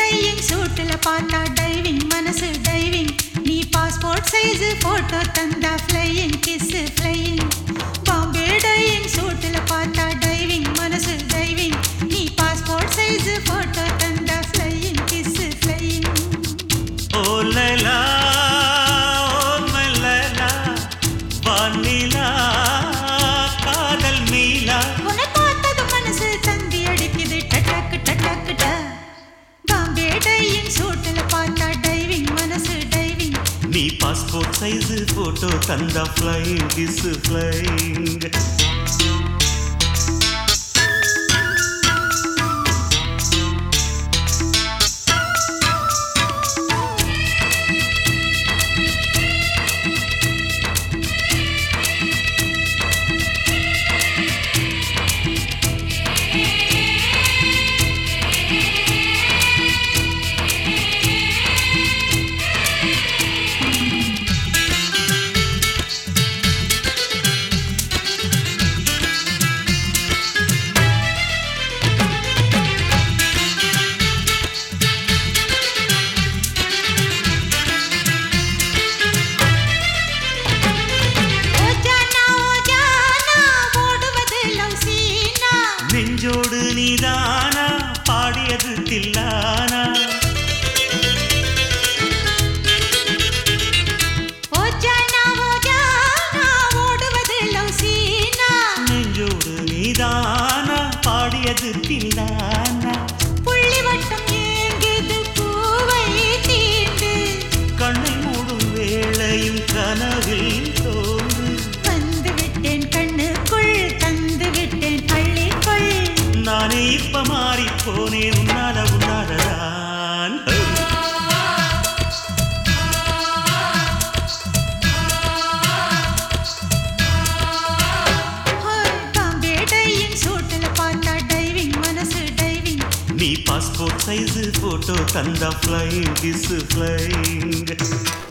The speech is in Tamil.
டையிங் சூட்டுல பார்த்தா டைவிங் மனசு டைவிங் நீ பாஸ்போர்ட் சைஸ் போட்டோ தந்தா flying kiss flying Bombay dyeing சூட்டுல பார்த்தா டைவிங் மனசு டைவிங் நீ பாஸ்போர்ட் சைஸ் போட்டோ தந்தா flying kiss flying oh Laila oh மலைலா வானிலா காதல் நீலா உன்னை பார்த்தது மனசு தந்தி அடிக்குது டட்டக்கு டட்டக்கு ட பாம்பே டையிங் சூட்டுல பார்த்தா டைவிங் மனசு டைவிங் நீ பாஸ்போர்ட் சைஸ் போட்டோ தந்தா ஃப்ளைங் கிஸ் ஃப்ளைங் ஓ ஜானா ஓ ஜானா ஓடுவது லவ் சீனா நெஞ்சோடு நீதானா பாடியது தில்லானா ஓ ஜானா ஓ ஜானா ஓடுவது லவ் சீனா நெஞ்சோடு நீதானா பாடியது தில்லானா புள்ளி வட்டம் ஏங்குது பூவை தீண்டு கண்ணை மூடும் வேளையும் கனவில் தோன்று வந்து விட்டேன் கண்ணுக்குள் தந்து விட்டேன் அள்ளிக்கொள் நானே இப்ப மாறி போனேன் உன்னால உன்னாலதான் ஹோய் பாம்பே டையிங் சூட்டுல பார்த்தா டைவிங் மனசு டைவிங் நீ பாஸ்போர்ட் சைஸ் போட்டோ தந்தா ஃப்ளைங் கிஸ் ஃப்ளைங்